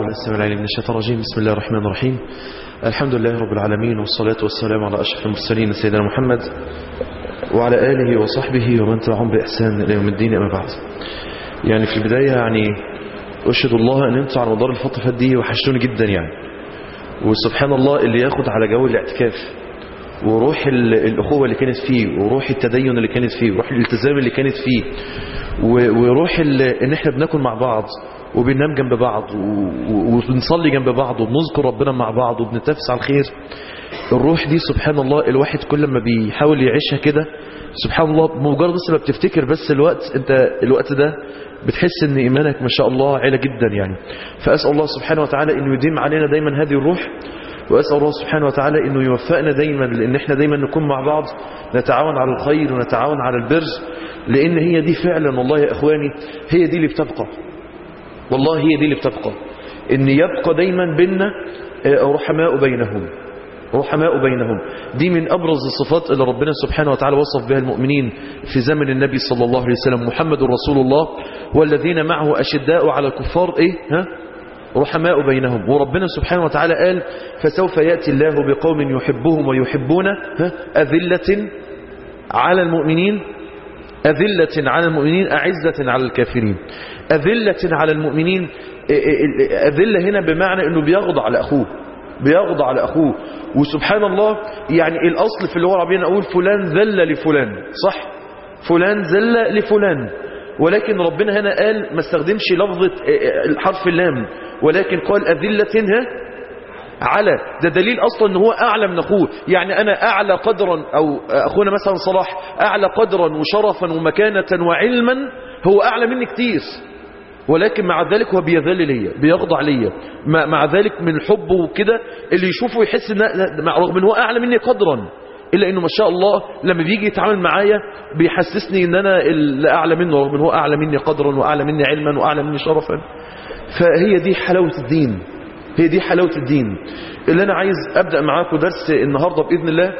السلام العليم من الشيطان الرجيم بسم الله الرحمن الرحيم الحمد لله رب العالمين والصلاة والسلام على أشرف المرسلين سيدنا محمد وعلى آله وصحبه ومن تبعهم بإحسان إلى يوم الدين أما بعد يعني في البداية يعني أشهد الله أن أنتم على مدار الفترة فات دي وحشتوني جدا يعني وسبحان الله اللي ياخد على جو الاعتكاف وروح ال- الأخوة اللي كانت فيه وروح التدين اللي كانت فيه وروح الالتزام اللي كانت فيه و- وروح ال- ان احنا بناكل مع بعض وبننام جنب بعض و- و- وبنصلي جنب بعض وبنذكر ربنا مع بعض وبنتنافس على الخير الروح دي سبحان الله الواحد كل ما بيحاول يعيشها كده سبحان الله مجرد بس ما بتفتكر بس الوقت انت الوقت ده بتحس ان ايمانك ما شاء الله عالي جدا يعني فاسال الله سبحانه وتعالى انه يديم علينا دايما هذه الروح وأسأل الله سبحانه وتعالى أنه يوفقنا دايما لأن احنا دايما نكون مع بعض نتعاون على الخير ونتعاون على البر لأن هي دي فعلا والله يا إخواني هي دي اللي بتبقى والله هي دي اللي بتبقى أن يبقى دايما بيننا آه، رحماء بينهم رحماء بينهم دي من أبرز الصفات اللي ربنا سبحانه وتعالى وصف بها المؤمنين في زمن النبي صلى الله عليه وسلم محمد رسول الله والذين معه أشداء على الكفار إيه ها رحماء بينهم وربنا سبحانه وتعالى قال فسوف يأتي الله بقوم يحبهم ويحبونه ها؟ أذلة على المؤمنين أذلة على المؤمنين أعزة على الكافرين أذلة على المؤمنين أذلة هنا بمعنى أنه بيغضى على أخوه بيغضى على أخوه وسبحان الله يعني الأصل في اللغة العربية نقول فلان ذل لفلان صح فلان ذل لفلان ولكن ربنا هنا قال ما استخدمش لفظة الحرف اللام ولكن قال أذلة ها على ده دليل أصلا ان هو أعلى من أخوه يعني أنا أعلى قدرا أو أخونا مثلا صلاح أعلى قدرا وشرفا ومكانة وعلما هو أعلى مني كتير ولكن مع ذلك هو بيذل ليا بيخضع ليا مع, مع ذلك من حبه وكده اللي يشوفه يحس ان مع رغم ان هو اعلى مني قدرا الا انه ما شاء الله لما بيجي يتعامل معايا بيحسسني ان انا اللي اعلى منه رغم ان هو اعلى مني قدرا واعلى مني علما واعلى مني شرفا فهي دي حلاوه الدين هي دي حلاوه الدين اللي انا عايز ابدا معاكم درس النهارده باذن الله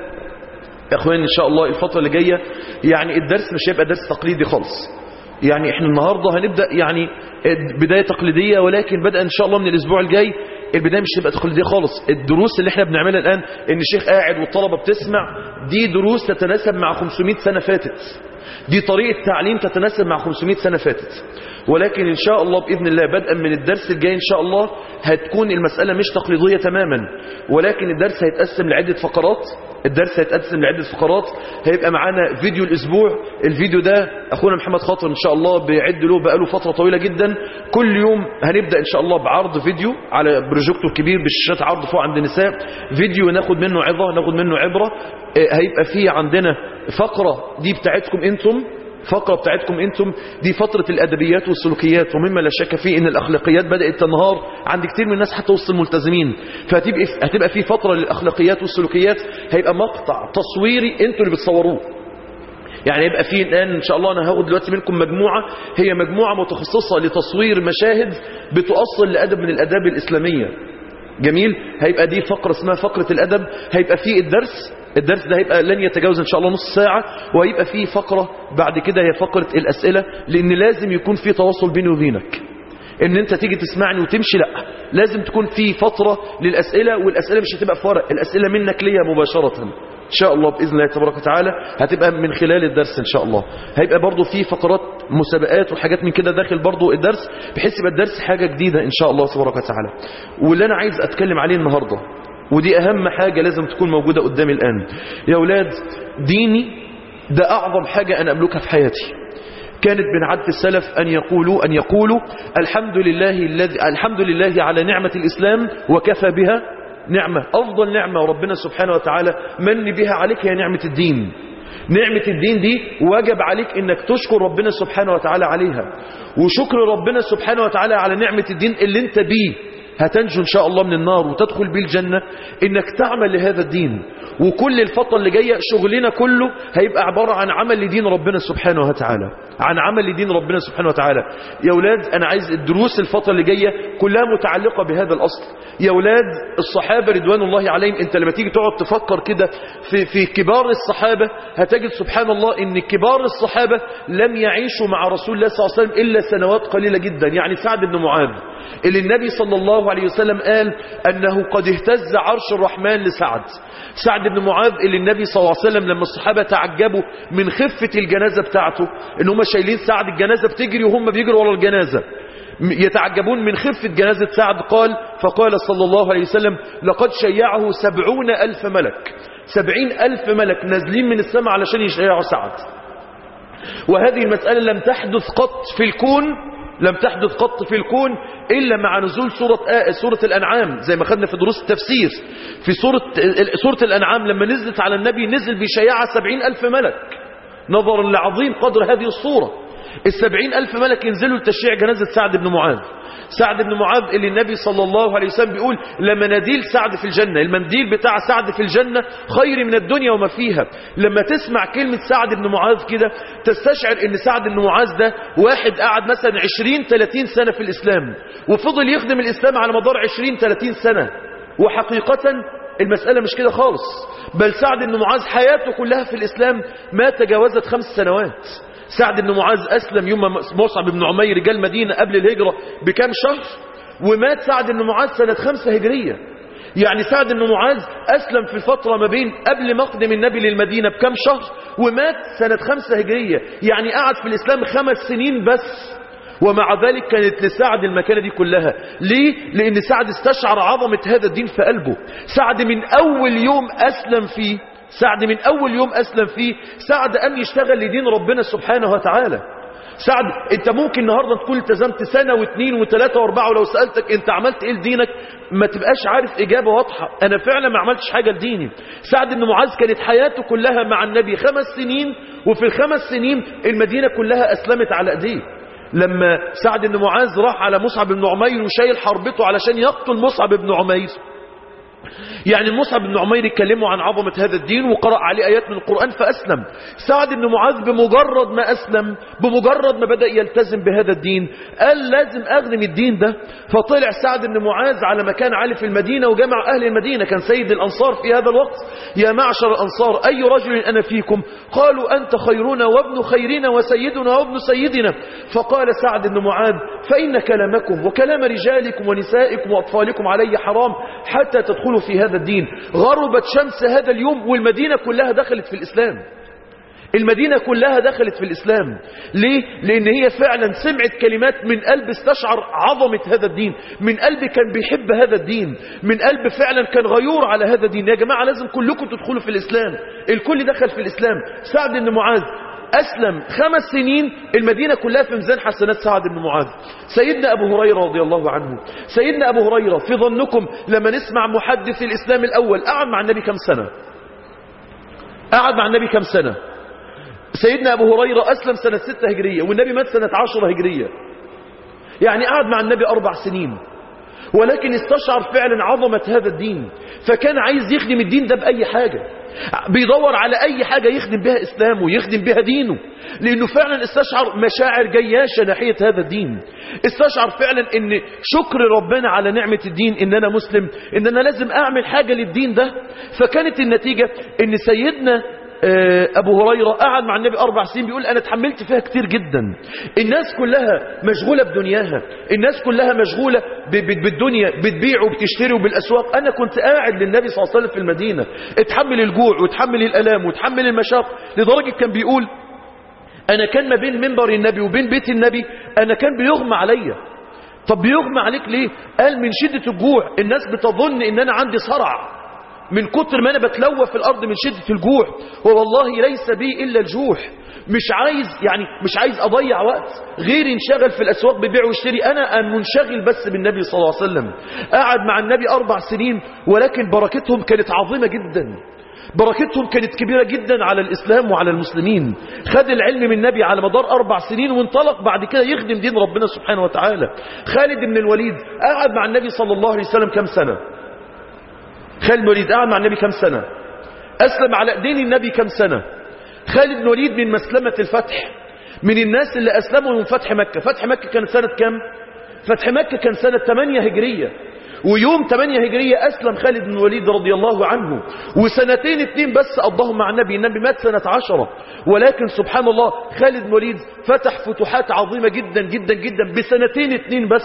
يا اخواني ان شاء الله الفتره اللي جايه يعني الدرس مش هيبقى درس تقليدي خالص يعني احنا النهاردة هنبدأ يعني بداية تقليدية ولكن بدأ ان شاء الله من الاسبوع الجاي البداية مش هتبقى تقليدية خالص الدروس اللي احنا بنعملها الآن ان الشيخ قاعد والطلبة بتسمع دي دروس تتناسب مع 500 سنة فاتت دي طريقة تعليم تتناسب مع 500 سنة فاتت ولكن إن شاء الله بإذن الله بدءا من الدرس الجاي إن شاء الله هتكون المسألة مش تقليدية تماما ولكن الدرس هيتقسم لعدة فقرات الدرس هيتقسم لعدة فقرات هيبقى معانا فيديو الأسبوع الفيديو ده أخونا محمد خاطر إن شاء الله بيعد له بقاله فترة طويلة جدا كل يوم هنبدأ إن شاء الله بعرض فيديو على بروجيكتور كبير بالشاشات عرض فوق عند النساء فيديو ناخد منه عظة ناخد منه عبرة هيبقى فيه عندنا فقرة دي بتاعتكم انتم فقرة بتاعتكم انتم دي فترة الادبيات والسلوكيات ومما لا شك فيه ان الاخلاقيات بدأت تنهار عند كتير من الناس حتى وسط الملتزمين فهتبقى هتبقى في فترة للاخلاقيات والسلوكيات هيبقى مقطع تصويري انتوا اللي بتصوروه يعني يبقى في الآن إن شاء الله أنا هاخد دلوقتي منكم مجموعة هي مجموعة متخصصة لتصوير مشاهد بتؤصل لأدب من الأداب الإسلامية جميل هيبقى دي فقرة اسمها فقرة الأدب هيبقى فيه الدرس الدرس ده هيبقى لن يتجاوز ان شاء الله نص ساعة وهيبقى فيه فقرة بعد كده هي فقرة الأسئلة لأن لازم يكون في تواصل بيني وبينك ان انت تيجي تسمعني وتمشي لا لازم تكون في فترة للأسئلة والأسئلة مش هتبقى في ورق الأسئلة منك ليا مباشرة ان شاء الله بإذن الله تبارك وتعالى هتبقى من خلال الدرس ان شاء الله هيبقى برضو في فقرات مسابقات وحاجات من كده داخل برضو الدرس بحيث يبقى الدرس حاجة جديدة ان شاء الله تبارك وتعالى واللي انا عايز اتكلم عليه النهاردة ودي اهم حاجة لازم تكون موجودة قدامي الان يا اولاد ديني ده اعظم حاجة انا املكها في حياتي كانت من عادة السلف أن يقولوا أن يقولوا الحمد لله الذي الحمد لله على نعمة الإسلام وكفى بها نعمة أفضل نعمة وربنا سبحانه وتعالى من بها عليك هي نعمة الدين نعمة الدين دي واجب عليك انك تشكر ربنا سبحانه وتعالى عليها وشكر ربنا سبحانه وتعالى على نعمة الدين اللي انت بيه هتنجو ان شاء الله من النار وتدخل بيه الجنة انك تعمل لهذا الدين وكل الفترة اللي جاية شغلنا كله هيبقى عبارة عن عمل لدين ربنا سبحانه وتعالى عن عمل لدين ربنا سبحانه وتعالى يا أولاد أنا عايز الدروس الفترة اللي جاية كلها متعلقة بهذا الأصل يا أولاد الصحابة رضوان الله عليهم أنت لما تيجي تقعد تفكر كده في, في كبار الصحابة هتجد سبحان الله أن كبار الصحابة لم يعيشوا مع رسول الله صلى الله عليه وسلم إلا سنوات قليلة جدا يعني سعد بن معاذ اللي النبي صلى الله عليه وسلم قال أنه قد اهتز عرش الرحمن لسعد سعد بن معاذ اللي النبي صلى الله عليه وسلم لما الصحابة تعجبوا من خفة الجنازة بتاعته ان هم شايلين سعد الجنازة بتجري وهم بيجروا ورا الجنازة يتعجبون من خفة جنازة سعد قال فقال صلى الله عليه وسلم لقد شيعه سبعون ألف ملك سبعين ألف ملك نازلين من السماء علشان يشيعوا سعد وهذه المسألة لم تحدث قط في الكون لم تحدث قط في الكون إلا مع نزول سورة, آه سورة الأنعام زي ما خدنا في دروس التفسير في سورة, سورة الأنعام لما نزلت على النبي نزل بشياعة سبعين ألف ملك نظرا لعظيم قدر هذه الصورة السبعين ألف ملك ينزلوا لتشيع جنازة سعد بن معاذ سعد بن معاذ اللي النبي صلى الله عليه وسلم بيقول لمناديل سعد في الجنة المنديل بتاع سعد في الجنة خير من الدنيا وما فيها لما تسمع كلمة سعد بن معاذ كده تستشعر ان سعد بن معاذ ده واحد قعد مثلا 20-30 سنة في الإسلام وفضل يخدم الإسلام على مدار 20-30 سنة وحقيقة المسألة مش كده خالص بل سعد بن معاذ حياته كلها في الإسلام ما تجاوزت خمس سنوات سعد بن معاذ أسلم يوم مصعب بن عمير رجال المدينة قبل الهجرة بكام شهر ومات سعد بن معاذ سنة خمسة هجرية يعني سعد بن معاذ أسلم في الفترة ما بين قبل مقدم النبي للمدينة بكام شهر ومات سنة خمسة هجرية يعني قعد في الإسلام خمس سنين بس ومع ذلك كانت لسعد المكانة دي كلها ليه؟ لأن سعد استشعر عظمة هذا الدين في قلبه سعد من أول يوم أسلم فيه سعد من أول يوم أسلم فيه سعد أن يشتغل لدين ربنا سبحانه وتعالى سعد انت ممكن النهاردة تكون التزمت سنة واثنين وثلاثة واربعة ولو سألتك انت عملت ايه لدينك ما تبقاش عارف اجابة واضحة انا فعلا ما عملتش حاجة لديني سعد بن معاذ كانت حياته كلها مع النبي خمس سنين وفي الخمس سنين المدينة كلها اسلمت على ايديه لما سعد بن معاذ راح على مصعب بن عمير وشايل حربته علشان يقتل مصعب بن عمير يعني مصعب بن عمير اتكلموا عن عظمة هذا الدين وقرأ عليه آيات من القرآن فأسلم سعد بن معاذ بمجرد ما أسلم بمجرد ما بدأ يلتزم بهذا الدين قال لازم أخدم الدين ده فطلع سعد بن معاذ على مكان عالي في المدينة وجمع أهل المدينة كان سيد الأنصار في هذا الوقت يا معشر الأنصار أي رجل أنا فيكم قالوا أنت خيرنا وابن خيرنا وسيدنا وابن سيدنا فقال سعد بن معاذ فإن كلامكم وكلام رجالكم ونسائكم وأطفالكم علي حرام حتى تدخلوا في هذا الدين غربت شمس هذا اليوم والمدينة كلها دخلت في الإسلام المدينة كلها دخلت في الإسلام ليه؟ لأن هي فعلا سمعت كلمات من قلب استشعر عظمة هذا الدين من قلب كان بيحب هذا الدين من قلب فعلا كان غيور على هذا الدين يا جماعة لازم كلكم تدخلوا في الإسلام الكل دخل في الإسلام سعد بن معاذ أسلم خمس سنين المدينة كلها في ميزان حسنات سعد بن معاذ سيدنا أبو هريرة رضي الله عنه سيدنا أبو هريرة في ظنكم لما نسمع محدث الإسلام الأول قعد مع النبي كم سنة قعد مع النبي كم سنة سيدنا أبو هريرة أسلم سنة ستة هجرية والنبي مات سنة عشرة هجرية يعني قعد مع النبي أربع سنين ولكن استشعر فعلا عظمة هذا الدين فكان عايز يخدم الدين ده بأي حاجة بيدور على أي حاجة يخدم بها إسلامه ويخدم بها دينه لأنه فعلا استشعر مشاعر جياشة ناحية هذا الدين استشعر فعلا أن شكر ربنا على نعمة الدين أن أنا مسلم أن أنا لازم أعمل حاجة للدين ده فكانت النتيجة أن سيدنا أبو هريرة قعد مع النبي أربع سنين بيقول أنا اتحملت فيها كتير جدا الناس كلها مشغولة بدنياها الناس كلها مشغولة بالدنيا بتبيع وبتشتري وبالأسواق أنا كنت قاعد للنبي صلى الله عليه وسلم في المدينة اتحمل الجوع وتحمل الألام وتحمل المشاق لدرجة كان بيقول أنا كان ما بين منبر النبي وبين بيت النبي أنا كان بيغمى عليا طب بيغمى عليك ليه قال من شدة الجوع الناس بتظن ان انا عندي صرع من كتر ما انا بتلوى في الارض من شدة الجوع والله ليس بي الا الجوع مش عايز يعني مش عايز اضيع وقت غير انشغل في الاسواق ببيع واشتري انا منشغل بس بالنبي صلى الله عليه وسلم قعد مع النبي اربع سنين ولكن بركتهم كانت عظيمة جدا بركتهم كانت كبيرة جدا على الإسلام وعلى المسلمين خد العلم من النبي على مدار أربع سنين وانطلق بعد كده يخدم دين ربنا سبحانه وتعالى خالد بن الوليد قعد مع النبي صلى الله عليه وسلم كم سنة خالد بن الوليد قعد مع النبي كم سنة أسلم على أيدين النبي كم سنة خالد بن الوليد من مسلمة الفتح من الناس اللي أسلموا من فتح مكة فتح مكة كان سنة كم فتح مكة كان سنة 8 هجرية ويوم 8 هجرية أسلم خالد بن الوليد رضي الله عنه وسنتين اتنين بس قضاهم مع النبي النبي مات سنة عشرة ولكن سبحان الله خالد بن الوليد فتح فتوحات عظيمة جدا جدا جدا بسنتين اتنين بس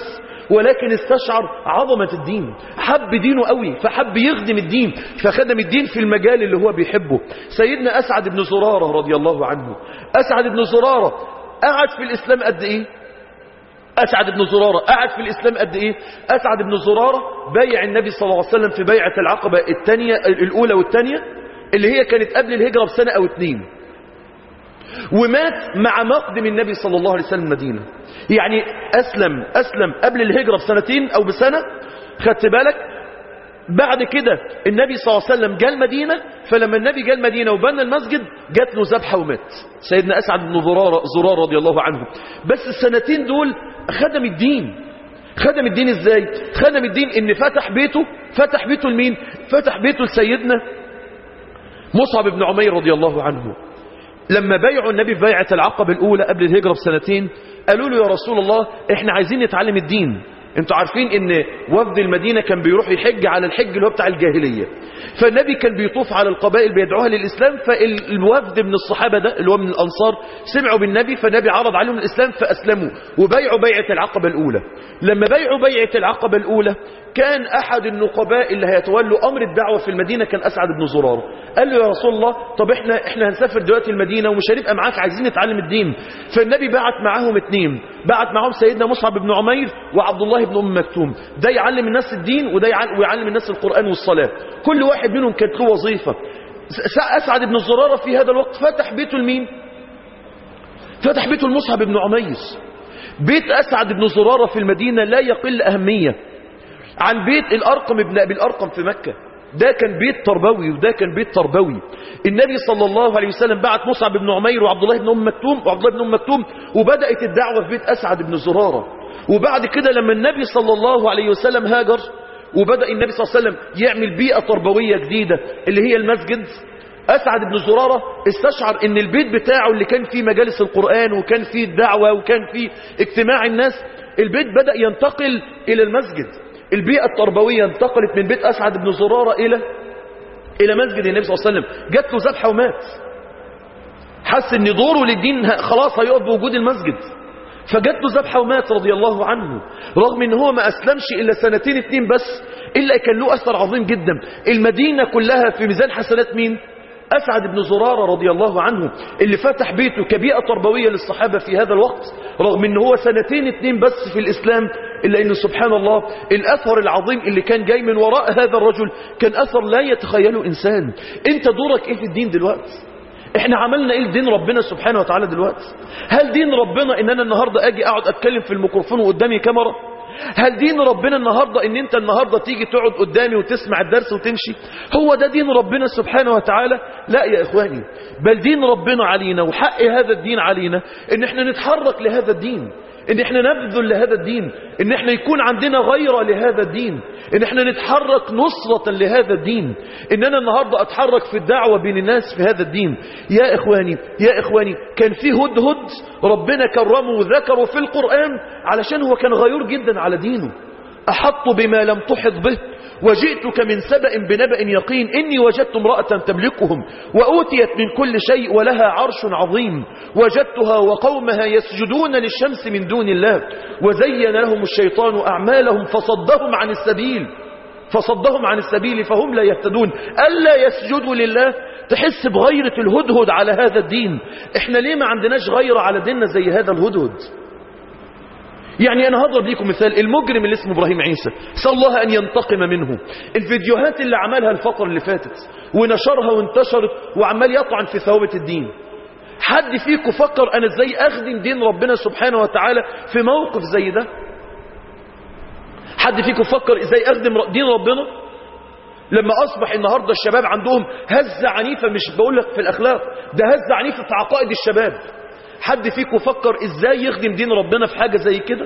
ولكن استشعر عظمة الدين حب دينه قوي فحب يخدم الدين فخدم الدين في المجال اللي هو بيحبه سيدنا أسعد بن زرارة رضي الله عنه أسعد بن زرارة قعد في الإسلام قد إيه أسعد بن زرارة قعد في الإسلام قد إيه أسعد بن زرارة بايع النبي صلى الله عليه وسلم في بيعة العقبة الثانية الأولى والثانية اللي هي كانت قبل الهجرة بسنة أو اتنين ومات مع مقدم النبي صلى الله عليه وسلم المدينة يعني أسلم أسلم قبل الهجرة بسنتين أو بسنة خدت بالك بعد كده النبي صلى الله عليه وسلم جاء المدينة فلما النبي جاء المدينة وبنى المسجد جات له ذبحة ومات سيدنا أسعد بن زرار, زرار رضي الله عنه بس السنتين دول خدم الدين خدم الدين ازاي خدم الدين ان فتح بيته فتح بيته لمين فتح بيته لسيدنا مصعب بن عمير رضي الله عنه لما بايعوا النبي في بيعة العقبة الأولى قبل الهجرة بسنتين قالوا له يا رسول الله احنا عايزين نتعلم الدين انتوا عارفين ان وفد المدينة كان بيروح يحج على الحج اللي هو بتاع الجاهلية فالنبي كان بيطوف على القبائل بيدعوها للإسلام فالوفد من الصحابة ده اللي هو من الأنصار سمعوا بالنبي فالنبي عرض عليهم الإسلام فأسلموا وبيعوا بيعة العقبة الأولى لما بيعوا بيعة العقبة الأولى كان أحد النقباء اللي هيتولوا أمر الدعوة في المدينة كان أسعد بن زرارة قال له يا رسول الله طب احنا احنا هنسافر دلوقتي المدينة ومش هنبقى معاك عايزين نتعلم الدين فالنبي بعت معاهم اتنين بعت معاهم سيدنا مصعب بن عمير وعبد الله بن أم مكتوم ده يعلم الناس الدين وده يعلم, ويعلم الناس القرآن والصلاة كل واحد منهم كانت له وظيفة أسعد بن زرارة في هذا الوقت فتح بيته لمين فتح بيته لمصعب بن عمير بيت أسعد بن زرارة في المدينة لا يقل أهمية عن بيت الأرقم ابن أبي الأرقم في مكة ده كان بيت تربوي وده كان بيت تربوي النبي صلى الله عليه وسلم بعت مصعب بن عمير وعبد الله بن أم مكتوم وعبد الله بن أم مكتوم وبدأت الدعوة في بيت أسعد بن زرارة وبعد كده لما النبي صلى الله عليه وسلم هاجر وبدأ النبي صلى الله عليه وسلم يعمل بيئة تربوية جديدة اللي هي المسجد أسعد بن زرارة استشعر ان البيت بتاعه اللي كان فيه مجالس القرآن وكان فيه الدعوة وكان فيه اجتماع الناس البيت بدأ ينتقل إلى المسجد البيئة التربوية انتقلت من بيت أسعد بن زرارة إلى إلى مسجد النبي صلى الله عليه وسلم جات له ذبحة ومات حس ان دوره للدين خلاص هيقف بوجود المسجد فجات له ذبحة ومات رضي الله عنه رغم ان هو ما أسلمش إلا سنتين اتنين بس إلا كان له أثر عظيم جدا المدينة كلها في ميزان حسنات مين أسعد بن زرارة رضي الله عنه اللي فتح بيته كبيئة تربوية للصحابة في هذا الوقت رغم ان هو سنتين اتنين بس في الإسلام إلا أن سبحان الله الأثر العظيم اللي كان جاي من وراء هذا الرجل كان أثر لا يتخيله إنسان أنت دورك إيه في الدين دلوقتي احنا عملنا ايه لدين ربنا سبحانه وتعالى دلوقتي هل دين ربنا ان انا النهاردة اجي اقعد اتكلم في الميكروفون وقدامي كاميرا هل دين ربنا النهاردة ان انت النهاردة تيجي تقعد قدامي وتسمع الدرس وتمشي هو ده دين ربنا سبحانه وتعالى لا يا اخواني بل دين ربنا علينا وحق هذا الدين علينا ان احنا نتحرك لهذا الدين ان احنا نبذل لهذا الدين ان احنا يكون عندنا غيرة لهذا الدين ان احنا نتحرك نصرة لهذا الدين ان انا النهاردة اتحرك في الدعوة بين الناس في هذا الدين يا اخواني يا اخواني كان في هدهد ربنا كرمه وذكره في القرآن علشان هو كان غيور جدا على دينه احط بما لم تحط به وجئتك من سبأ بنبأ يقين إني وجدت امرأة تملكهم وأوتيت من كل شيء ولها عرش عظيم وجدتها وقومها يسجدون للشمس من دون الله وزين لهم الشيطان أعمالهم فصدهم عن السبيل فصدهم عن السبيل فهم لا يهتدون ألا يسجدوا لله تحس بغيرة الهدهد على هذا الدين احنا ليه ما عندناش غيرة على ديننا زي هذا الهدهد يعني أنا هضرب لكم مثال المجرم اللي اسمه إبراهيم عيسى سأل الله أن ينتقم منه الفيديوهات اللي عملها الفترة اللي فاتت ونشرها وانتشرت وعمال يطعن في ثوابت الدين حد فيكم فكر أنا إزاي أخدم دين ربنا سبحانه وتعالى في موقف زي ده حد فيكم فكر إزاي أخدم دين ربنا لما أصبح النهاردة الشباب عندهم هزة عنيفة مش بقول لك في الأخلاق ده هزة عنيفة في عقائد الشباب حد فيكم فكر ازاي يخدم دين ربنا في حاجة زي كده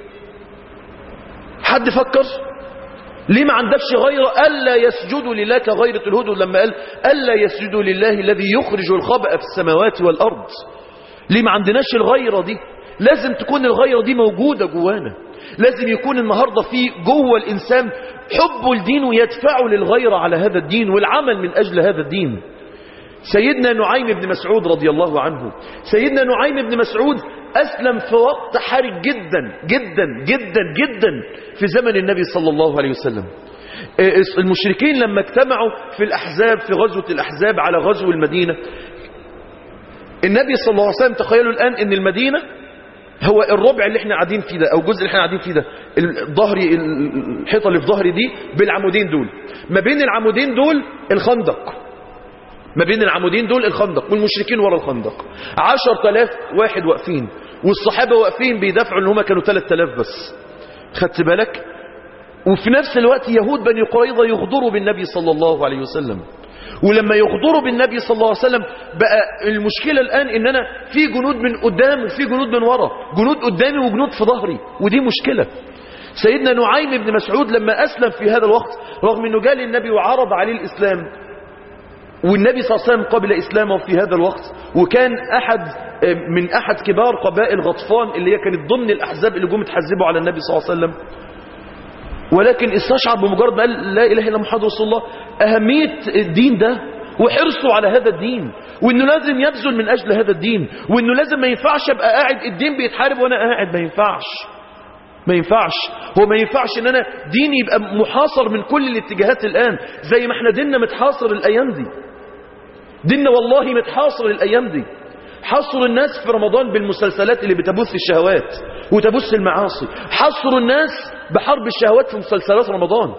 حد فكر ليه ما عندكش غيره ألا يسجدوا لله كغيرة الهدو لما قال ألا يسجدوا لله الذي يخرج الخبأ في السماوات والأرض ليه ما عندناش الغيرة دي لازم تكون الغيرة دي موجودة جوانا لازم يكون النهاردة في جوه الإنسان حبه لدين ويدفعه للغيرة على هذا الدين والعمل من أجل هذا الدين سيدنا نعيم بن مسعود رضي الله عنه سيدنا نعيم بن مسعود أسلم في وقت حرج جدا جدا جدا جدا في زمن النبي صلى الله عليه وسلم المشركين لما اجتمعوا في الأحزاب في غزوة الأحزاب على غزو المدينة النبي صلى الله عليه وسلم تخيلوا الآن ان المدينة هو الربع اللي احنا قاعدين فيه ده او الجزء اللي احنا قاعدين فيه ده الظهري الحيطه اللي في ظهري دي بالعمودين دول ما بين العمودين دول الخندق ما بين العمودين دول الخندق والمشركين ورا الخندق 10000 واحد واقفين والصحابه واقفين بيدافعوا ان هم كانوا 3000 بس خدت بالك وفي نفس الوقت يهود بني قريظه يغدروا بالنبي صلى الله عليه وسلم ولما يغدروا بالنبي صلى الله عليه وسلم بقى المشكلة الآن إن أنا في جنود من قدام وفي جنود من ورا جنود قدامي وجنود في ظهري ودي مشكلة سيدنا نعيم بن مسعود لما أسلم في هذا الوقت رغم أنه جاء للنبي وعرض عليه الإسلام والنبي صلى الله عليه وسلم قبل إسلامه في هذا الوقت وكان أحد من أحد كبار قبائل غطفان اللي هي كانت ضمن الأحزاب اللي جم تحزبوا على النبي صلى الله عليه وسلم ولكن استشعر بمجرد ما قال لا إله إلا محمد رسول الله أهمية الدين ده وحرصوا على هذا الدين وانه لازم يبذل من اجل هذا الدين وانه لازم ما ينفعش ابقى قاعد الدين بيتحارب وانا قاعد ما ينفعش ما ينفعش هو ما ينفعش ان انا ديني يبقى محاصر من كل الاتجاهات الان زي ما احنا ديننا متحاصر الايام دي ديننا والله متحاصر الايام دي حصروا الناس في رمضان بالمسلسلات اللي بتبث الشهوات وتبث المعاصي حصروا الناس بحرب الشهوات في مسلسلات رمضان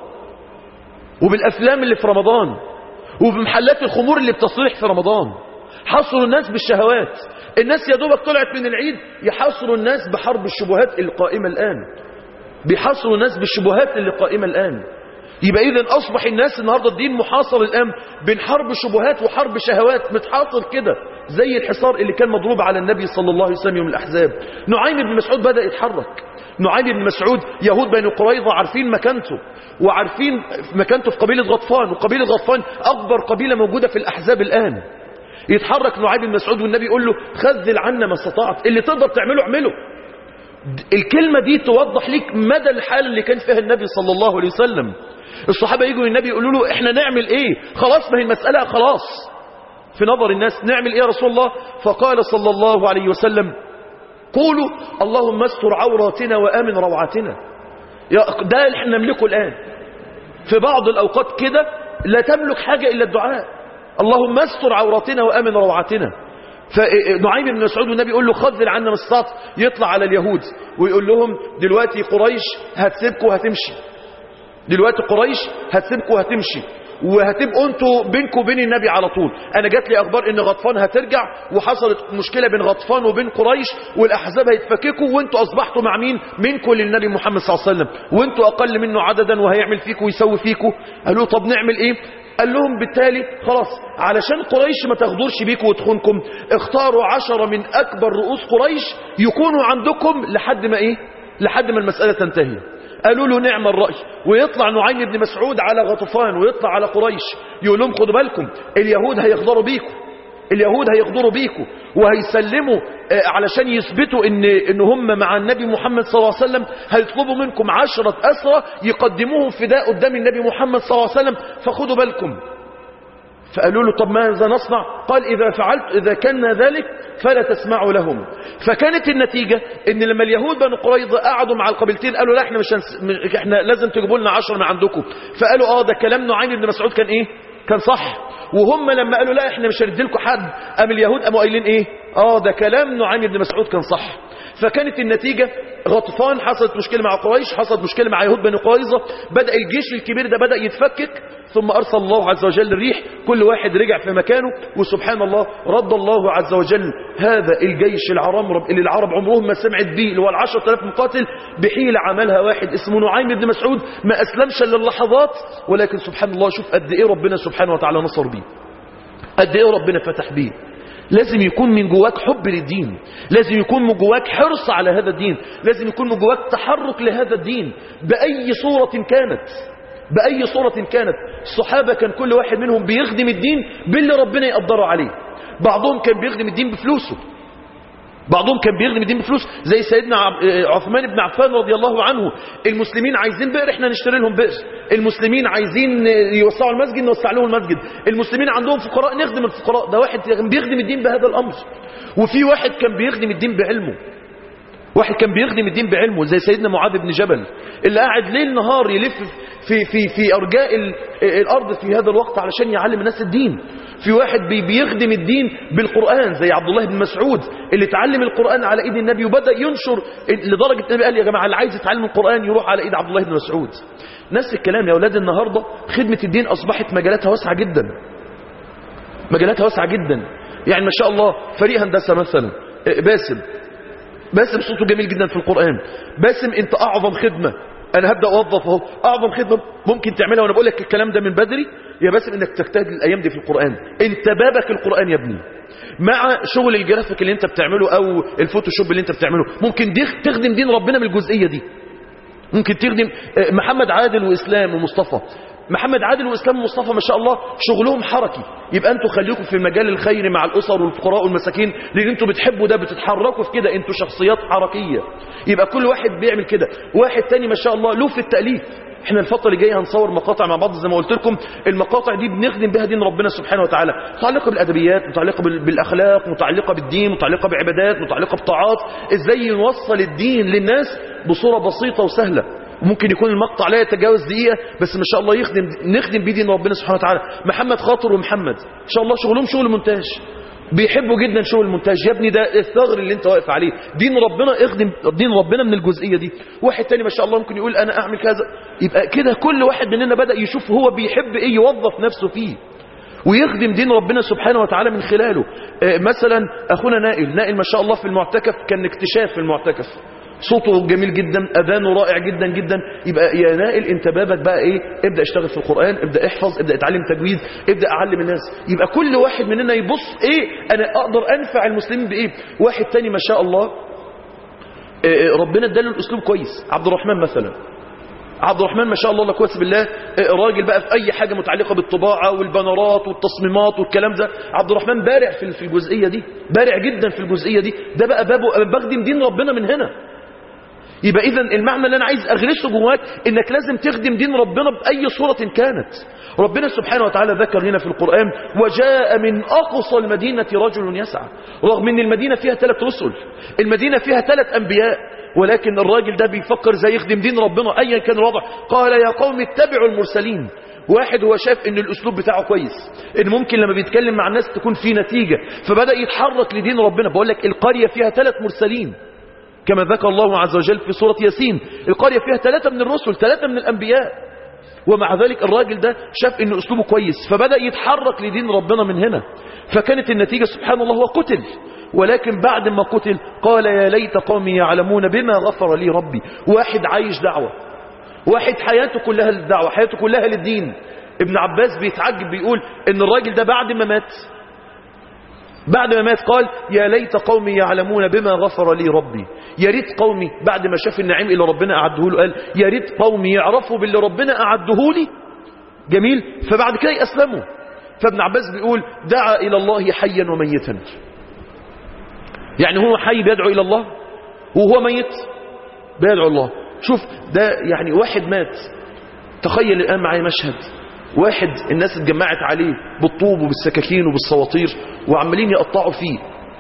وبالافلام اللي في رمضان وبمحلات الخمور اللي بتصريح في رمضان حصروا الناس بالشهوات الناس يا دوبك طلعت من العيد يحصروا الناس بحرب الشبهات القائمة الآن بيحصروا الناس بالشبهات اللي قائمة الآن يبقى إذا أصبح الناس النهاردة الدين محاصر الآن بين حرب شبهات وحرب شهوات متحاصر كده زي الحصار اللي كان مضروب على النبي صلى الله عليه وسلم يوم الأحزاب نعيم بن مسعود بدأ يتحرك نعيم بن مسعود يهود بني قريظة عارفين مكانته وعارفين مكانته في قبيلة غطفان وقبيلة غطفان أكبر قبيلة موجودة في الأحزاب الآن يتحرك نعيم بن مسعود والنبي يقول له خذل عنا ما استطعت اللي تقدر تعمله اعمله الكلمة دي توضح ليك مدى الحال اللي كان فيها النبي صلى الله عليه وسلم الصحابة يجوا للنبي يقولوا له احنا نعمل ايه خلاص ما هي المسألة خلاص في نظر الناس نعمل ايه يا رسول الله فقال صلى الله عليه وسلم قولوا اللهم استر عوراتنا وآمن روعاتنا ده اللي احنا نملكه الآن في بعض الأوقات كده لا تملك حاجة إلا الدعاء اللهم استر عوراتنا وآمن روعاتنا فنعيم بن مسعود والنبي يقول له خذل عنا من استطعت يطلع على اليهود ويقول لهم دلوقتي قريش هتسيبكم وهتمشي دلوقتي قريش هتسيبكم وهتمشي وهتبقوا انتوا بينكم وبين النبي على طول انا جات لي اخبار ان غطفان هترجع وحصلت مشكله بين غطفان وبين قريش والاحزاب هيتفككوا وانتوا اصبحتوا مع مين منكم للنبي محمد صلى الله عليه وسلم وانتوا اقل منه عددا وهيعمل فيكم ويسوي فيكم قالوا طب نعمل ايه قال لهم بالتالي خلاص علشان قريش ما تغدرش بيكم وتخونكم اختاروا عشرة من اكبر رؤوس قريش يكونوا عندكم لحد ما ايه لحد ما المسألة تنتهي قالوا له نعم الرأي ويطلع نعيم بن مسعود على غطفان ويطلع على قريش يقول لهم خدوا بالكم اليهود هيغدروا بيكم اليهود هيغدروا بيكم وهيسلموا علشان يثبتوا ان ان هم مع النبي محمد صلى الله عليه وسلم هيطلبوا منكم عشرة أسرى يقدموهم فداء قدام النبي محمد صلى الله عليه وسلم فخدوا بالكم فقالوا له طب ماذا نصنع قال إذا فعلت إذا كان ذلك فلا تسمعوا لهم فكانت النتيجة ان لما اليهود بنو قريظة قعدوا مع القبيلتين قالوا لا احنا مش هنس... احنا لازم تجيبوا لنا عشرة من عندكم فقالوا اه ده كلام نعيم بن مسعود كان ايه كان صح وهم لما قالوا لا احنا مش هندي لكم حد قام اليهود قاموا قايلين ايه اه ده كلام نعيم بن مسعود كان صح فكانت النتيجة غطفان حصلت مشكلة مع قريش حصلت مشكلة مع يهود بني قريظة بدأ الجيش الكبير ده بدأ يتفكك ثم أرسل الله عز وجل الريح كل واحد رجع في مكانه وسبحان الله رد الله عز وجل هذا الجيش العرمرب اللي العرب عمرهم ما سمعت به اللي هو العشرة آلاف مقاتل بحيلة عملها واحد اسمه نعيم بن مسعود ما أسلمش إلا اللحظات ولكن سبحان الله شوف قد إيه ربنا سبحانه وتعالى نصر بيه قد إيه ربنا فتح بيه لازم يكون من جواك حب للدين لازم يكون من جواك حرص على هذا الدين لازم يكون من جواك تحرك لهذا الدين بأي صورة كانت بأي صورة كانت الصحابة كان كل واحد منهم بيخدم الدين باللي ربنا يقدره عليه بعضهم كان بيخدم الدين بفلوسه بعضهم كان بيخدم الدين بفلوس زي سيدنا عثمان بن عفان رضي الله عنه المسلمين عايزين بئر احنا نشتري لهم بئر المسلمين عايزين يوسعوا المسجد نوسع لهم المسجد المسلمين عندهم فقراء نخدم الفقراء ده واحد كان بيخدم الدين بهذا الامر وفي واحد كان بيخدم الدين بعلمه واحد كان بيخدم الدين بعلمه زي سيدنا معاذ بن جبل اللي قاعد ليل نهار يلف في في في ارجاء ال- الارض في هذا الوقت علشان يعلم الناس الدين في واحد بي- بيخدم الدين بالقران زي عبد الله بن مسعود اللي اتعلم القران على ايد النبي وبدا ينشر لدرجه النبي قال يا جماعه اللي عايز يتعلم القران يروح على ايد عبد الله بن مسعود نفس الكلام يا اولاد النهارده خدمه الدين اصبحت مجالاتها واسعه جدا مجالاتها واسعه جدا يعني ما شاء الله فريق هندسه مثلا باسم باسم صوته جميل جدا في القرآن باسم انت اعظم خدمة انا هبدأ اوظف اهو اعظم خدمة ممكن تعملها وانا بقول لك الكلام ده من بدري يا باسم انك تجتهد الايام دي في القرآن انت بابك القرآن يا ابني مع شغل الجرافيك اللي انت بتعمله او الفوتوشوب اللي انت بتعمله ممكن دي تخدم دين ربنا من الجزئية دي ممكن تخدم آه، محمد عادل واسلام ومصطفى محمد عادل واسلام ومصطفى ما شاء الله شغلهم حركي يبقى انتوا خليكم في المجال الخيري مع الاسر والفقراء والمساكين لان انتوا بتحبوا ده بتتحركوا في كده انتوا شخصيات حركيه يبقى كل واحد بيعمل كده واحد تاني ما شاء الله له في التاليف احنا الفتره اللي جايه هنصور مقاطع مع بعض زي ما قلت لكم المقاطع دي بنخدم بها دين ربنا سبحانه وتعالى متعلقه بالادبيات متعلقه بال- بالاخلاق متعلقه بالدين متعلقه بعبادات متعلقه بطاعات ازاي نوصل الدين للناس بصوره بسيطه وسهله ممكن يكون المقطع لا يتجاوز دقيقة بس ما شاء الله يخدم نخدم بيه دين ربنا سبحانه وتعالى محمد خاطر ومحمد ان شاء الله شغلهم شغل مونتاج بيحبوا جدا شغل المونتاج يا ابني ده الثغر اللي انت واقف عليه دين ربنا اخدم دين ربنا من الجزئية دي واحد تاني ما شاء الله ممكن يقول انا اعمل كذا يبقى كده كل واحد مننا بدأ يشوف هو بيحب ايه يوظف نفسه فيه ويخدم دين ربنا سبحانه وتعالى من خلاله آه، مثلا اخونا نائل نائل ما شاء الله في المعتكف كان اكتشاف في المعتكف صوته جميل جدا اذانه رائع جدا جدا يبقى يا نائل انت بابك بقى ايه ابدا اشتغل في القران ابدا احفظ ابدا اتعلم تجويد ابدا اعلم الناس يبقى كل واحد مننا يبص ايه انا اقدر انفع المسلمين بايه واحد تاني ما شاء الله آه، آه، ربنا اداله الاسلوب كويس عبد الرحمن مثلا عبد الرحمن ما شاء الله لا قوه بالله آه، راجل بقى في اي حاجه متعلقه بالطباعه والبنرات والتصميمات والكلام ده عبد الرحمن بارع في في الجزئيه دي بارع جدا في الجزئيه دي ده بقى بابه أنا بخدم دين ربنا من هنا يبقى اذا المعنى اللي انا عايز اغرسه جواك انك لازم تخدم دين ربنا باي صوره كانت ربنا سبحانه وتعالى ذكر هنا في القران وجاء من اقصى المدينه رجل يسعى رغم ان المدينه فيها ثلاث رسل المدينه فيها ثلاث انبياء ولكن الراجل ده بيفكر زي يخدم دين ربنا ايا كان الوضع قال يا قوم اتبعوا المرسلين واحد هو شاف ان الاسلوب بتاعه كويس ان ممكن لما بيتكلم مع الناس تكون في نتيجه فبدا يتحرك لدين ربنا بقول لك القريه فيها ثلاث مرسلين كما ذكر الله عز وجل في سورة ياسين القرية فيها ثلاثة من الرسل ثلاثة من الأنبياء ومع ذلك الراجل ده شاف ان اسلوبه كويس فبدأ يتحرك لدين ربنا من هنا فكانت النتيجة سبحان الله هو قتل ولكن بعد ما قتل قال يا ليت قومي يعلمون بما غفر لي ربي واحد عايش دعوة واحد حياته كلها للدعوة حياته كلها للدين ابن عباس بيتعجب بيقول ان الراجل ده بعد ما مات بعد ما مات قال يا ليت قومي يعلمون بما غفر لي ربي يا ريت قومي بعد ما شاف النعيم اللي ربنا أعده له قال يا ريت قومي يعرفوا باللي ربنا أعده لي جميل فبعد كده يأسلموا فابن عباس بيقول دعا إلى الله حيا وميتا يعني هو حي بيدعو إلى الله وهو ميت بيدعو الله شوف ده يعني واحد مات تخيل الآن معايا مشهد واحد الناس اتجمعت عليه بالطوب وبالسكاكين وبالسواطير وعمالين يقطعوا فيه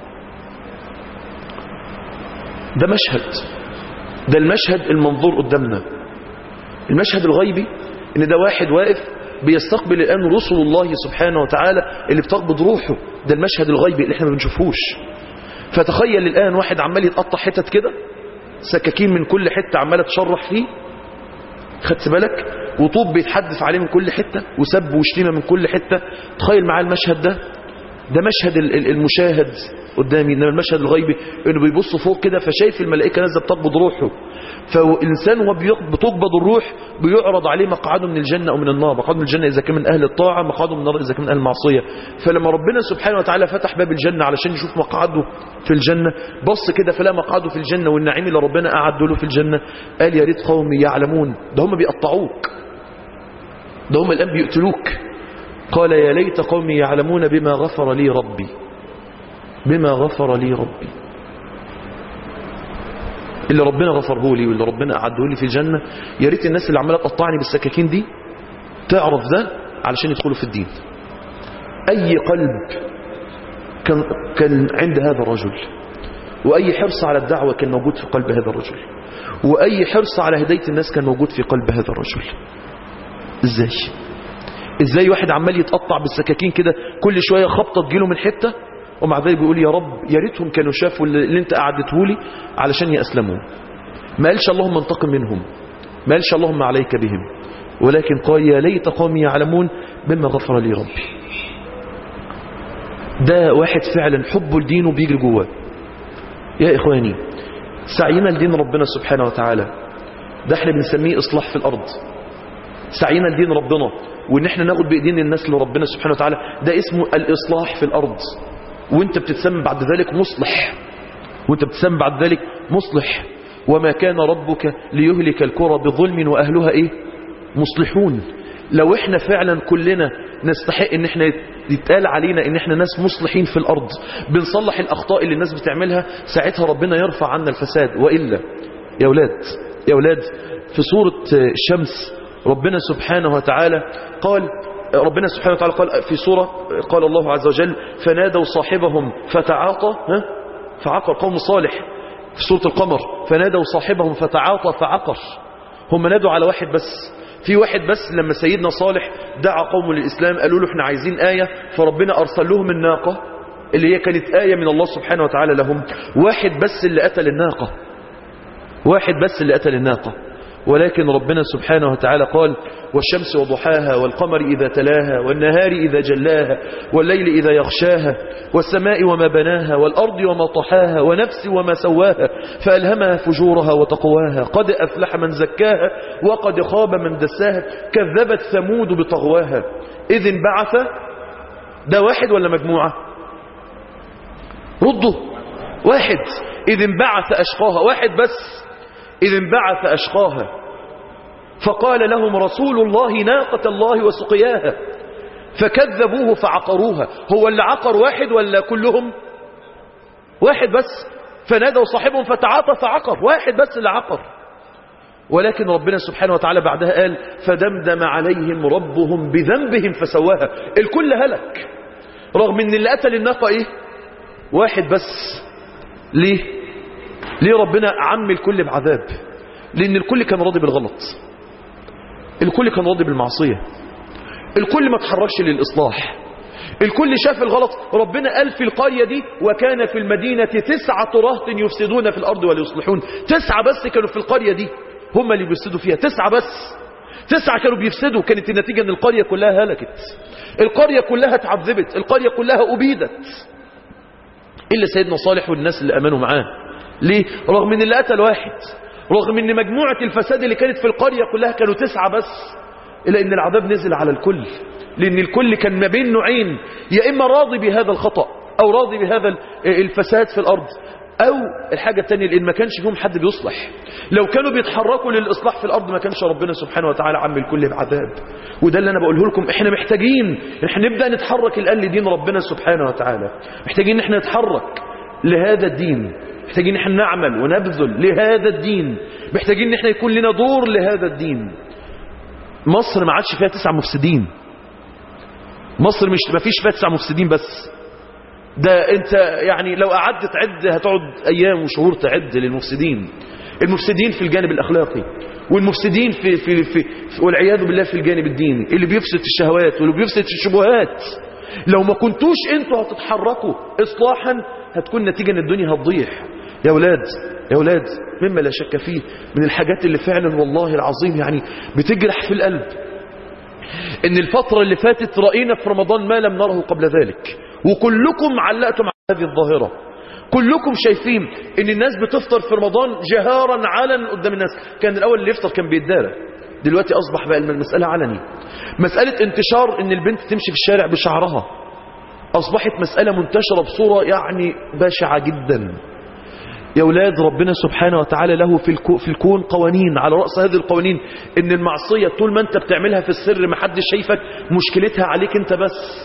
ده مشهد ده المشهد المنظور قدامنا المشهد الغيبي ان ده واحد واقف بيستقبل الآن رسل الله سبحانه وتعالى اللي بتقبض روحه ده المشهد الغيبي اللي احنا ما بنشوفوش فتخيل الآن واحد عمال يتقطع حتت كده سكاكين من كل حتة عمالة تشرح فيه خدت بالك وطوب بيتحدف عليه من كل حتة وسب وشتيمة من كل حتة تخيل معاه المشهد ده ده مشهد ال- ال- المشاهد قدامي انما المشهد الغيبي انه بيبص فوق كده فشايف الملائكه نازله بتقبض روحه فالانسان وهو بيق- بتقبض الروح بيعرض عليه مقعده من الجنه او من النار مقعده من الجنه اذا كان من اهل الطاعه مقعده من النار اذا كان من اهل المعصيه فلما ربنا سبحانه وتعالى فتح باب الجنه علشان يشوف مقعده في الجنه بص كده فلا مقعده في الجنه والنعيم اللي ربنا اعده له في الجنه قال يا ريت قومي يعلمون ده هم بيقطعوك ده هم الان بيقتلوك قال يا ليت قومي يعلمون بما غفر لي ربي بما غفر لي ربي اللي ربنا غفره لي واللي ربنا أعده لي في الجنة يا ريت الناس اللي عمالة تقطعني بالسكاكين دي تعرف ده علشان يدخلوا في الدين أي قلب كان, كان عند هذا الرجل وأي حرص على الدعوة كان موجود في قلب هذا الرجل وأي حرص على هداية الناس كان موجود في قلب هذا الرجل إزاي إزاي واحد عمال يتقطع بالسكاكين كده كل شوية خبطة تجيله من حتة ومع ذلك بيقول يا رب يا ريتهم كانوا شافوا اللي انت قعدته لي علشان يأسلموا ما قالش اللهم انتقم منهم ما قالش اللهم عليك بهم ولكن قال يا ليت قومي يعلمون بما غفر لي ربي ده واحد فعلا حبه لدينه بيجري جواه يا إخواني سعينا لدين ربنا سبحانه وتعالى ده احنا بنسميه إصلاح في الأرض سعينا لدين ربنا وان احنا ناخد بايدين الناس لربنا سبحانه وتعالى ده اسمه الإصلاح في الأرض وانت بتتسمى بعد ذلك مصلح وانت بتتسمى بعد ذلك مصلح وما كان ربك ليهلك الكرة بظلم وأهلها ايه مصلحون لو احنا فعلا كلنا نستحق ان احنا يتقال علينا ان احنا ناس مصلحين في الارض بنصلح الاخطاء اللي الناس بتعملها ساعتها ربنا يرفع عنا الفساد وإلا يا اولاد يا اولاد في سورة الشمس ربنا سبحانه وتعالى قال ربنا سبحانه وتعالى قال في سورة قال الله عز وجل فنادوا صاحبهم فتعاطى ها فعقر قوم صالح في سورة القمر فنادوا صاحبهم فتعاطى فعقر هم نادوا على واحد بس في واحد بس لما سيدنا صالح دعا قوم للإسلام قالوا له احنا عايزين آية فربنا أرسل لهم الناقة اللي هي كانت آية من الله سبحانه وتعالى لهم واحد بس اللي قتل الناقة واحد بس اللي قتل الناقة ولكن ربنا سبحانه وتعالى قال والشمس وضحاها والقمر إذا تلاها والنهار إذا جلاها والليل إذا يغشاها والسماء وما بناها والأرض وما طحاها ونفس وما سواها فألهمها فجورها وتقواها قد أفلح من زكاها وقد خاب من دساها كذبت ثمود بطغواها إذ انبعث ده واحد ولا مجموعة ردوا واحد إذ انبعث أشقاها واحد بس إذ انبعث أشقاها فقال لهم رسول الله ناقة الله وسقياها فكذبوه فعقروها هو اللي عقر واحد ولا كلهم واحد بس فنادوا صاحبهم فتعاطى فعقر واحد بس اللي عقر ولكن ربنا سبحانه وتعالى بعدها قال فدمدم عليهم ربهم بذنبهم فسواها الكل هلك رغم ان اللي قتل الناقة ايه واحد بس ليه ليه ربنا عم الكل بعذاب لان الكل كان راضي بالغلط الكل كان راضي بالمعصية الكل ما تحركش للإصلاح الكل شاف الغلط ربنا قال في القرية دي وكان في المدينة تسعة رهط يفسدون في الأرض وليصلحون تسعة بس كانوا في القرية دي هم اللي بيفسدوا فيها تسعة بس تسعة كانوا بيفسدوا كانت النتيجة ان القرية كلها هلكت القرية كلها تعذبت القرية كلها أبيدت إلا سيدنا صالح والناس اللي أمنوا معاه ليه؟ رغم ان اللي قتل واحد رغم ان مجموعة الفساد اللي كانت في القرية كلها كانوا تسعة بس إلا ان العذاب نزل على الكل لان الكل كان ما بين نوعين يا اما راضي بهذا الخطأ او راضي بهذا الفساد في الارض او الحاجة التانية لان ما كانش فيهم حد بيصلح لو كانوا بيتحركوا للاصلاح في الارض ما كانش ربنا سبحانه وتعالى عم الكل بعذاب وده اللي انا بقوله لكم احنا محتاجين احنا نبدأ نتحرك الان لدين ربنا سبحانه وتعالى محتاجين احنا نتحرك لهذا الدين محتاجين احنا نعمل ونبذل لهذا الدين محتاجين ان احنا يكون لنا دور لهذا الدين مصر ما عادش فيها تسع مفسدين مصر مش ما فيش فيها تسع مفسدين بس ده انت يعني لو قعدت تعد هتقعد ايام وشهور تعد للمفسدين المفسدين في الجانب الاخلاقي والمفسدين في في في والعياذ بالله في الجانب الديني اللي بيفسد في الشهوات واللي بيفسد في الشبهات لو ما كنتوش انتوا هتتحركوا اصلاحا هتكون نتيجة ان الدنيا هتضيع يا اولاد يا اولاد مما لا شك فيه من الحاجات اللي فعلا والله العظيم يعني بتجرح في القلب ان الفترة اللي فاتت رأينا في رمضان ما لم نره قبل ذلك وكلكم علقتم على هذه الظاهرة كلكم شايفين ان الناس بتفطر في رمضان جهارا علنا قدام الناس كان الاول اللي يفطر كان بيتدارى دلوقتي اصبح بقى المسألة علني مسألة انتشار ان البنت تمشي في الشارع بشعرها اصبحت مسألة منتشرة بصورة يعني بشعة جدا يا أولاد ربنا سبحانه وتعالى له في, الكو في الكون قوانين على رأس هذه القوانين ان المعصية طول ما انت بتعملها في السر ما حدش شايفك مشكلتها عليك انت بس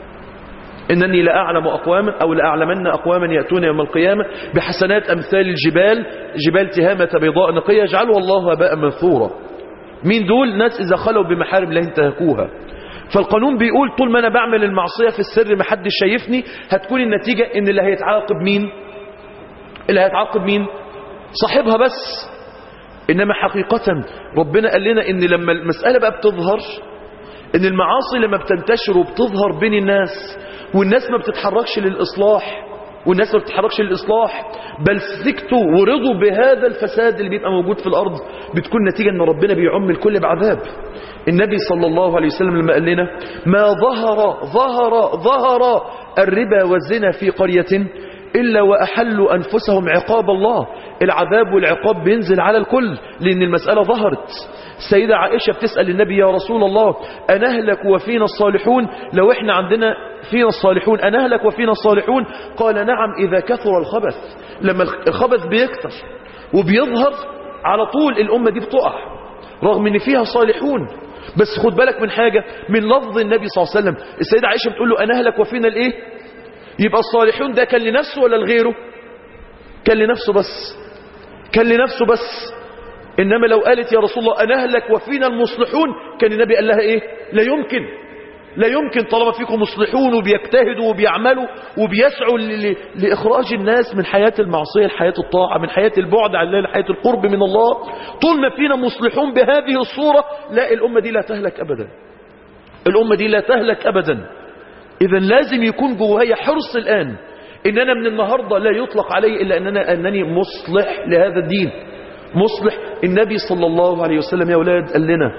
إنني لا أعلم أقواما أو لا أعلمن أقواما يأتون يوم القيامة بحسنات أمثال الجبال جبال تهامة بيضاء نقية اجعلوا الله هباء منثورا مين دول ناس إذا خلوا بمحارم لا ينتهكوها فالقانون بيقول طول ما أنا بعمل المعصية في السر ما حدش شايفني هتكون النتيجة إن اللي هيتعاقب مين اللي هيتعاقب مين صاحبها بس إنما حقيقة ربنا قال لنا إن لما المسألة بقى بتظهر إن المعاصي لما بتنتشر وبتظهر بين الناس والناس ما بتتحركش للإصلاح والناس ما بتتحركش للإصلاح بل سكتوا ورضوا بهذا الفساد اللي بيبقى موجود في الأرض بتكون نتيجة أن ربنا بيعم الكل بعذاب النبي صلى الله عليه وسلم لما قال لنا ما ظهر ظهر ظهر الربا والزنا في قرية إلا وأحلوا أنفسهم عقاب الله العذاب والعقاب بينزل على الكل لأن المسألة ظهرت السيدة عائشة بتسأل النبي يا رسول الله أنهلك وفينا الصالحون لو إحنا عندنا فينا الصالحون أنهلك وفينا الصالحون قال نعم إذا كثر الخبث لما الخبث بيكثر وبيظهر على طول الأمة دي بتقع رغم ان فيها صالحون بس خد بالك من حاجة من لفظ النبي صلى الله عليه وسلم السيدة عائشة بتقول له أنهلك وفينا الإيه يبقى الصالحون ده كان لنفسه ولا لغيره كان لنفسه بس كان لنفسه بس إنما لو قالت يا رسول الله أنهلك وفينا المصلحون كان النبي قال لها إيه لا يمكن لا يمكن طالما فيكم مصلحون وبيجتهدوا وبيعملوا وبيسعوا ل- ل- لإخراج الناس من حياة المعصية لحياة الطاعة من حياة البعد عن الله لحياة القرب من الله طول ما فينا مصلحون بهذه الصورة لا الأمة دي لا تهلك أبدا الأمة دي لا تهلك أبدا إذا لازم يكون جوايا حرص الآن إن أنا من النهاردة لا يطلق علي إلا أننا أنني مصلح لهذا الدين مصلح النبي صلى الله عليه وسلم يا أولاد قال لنا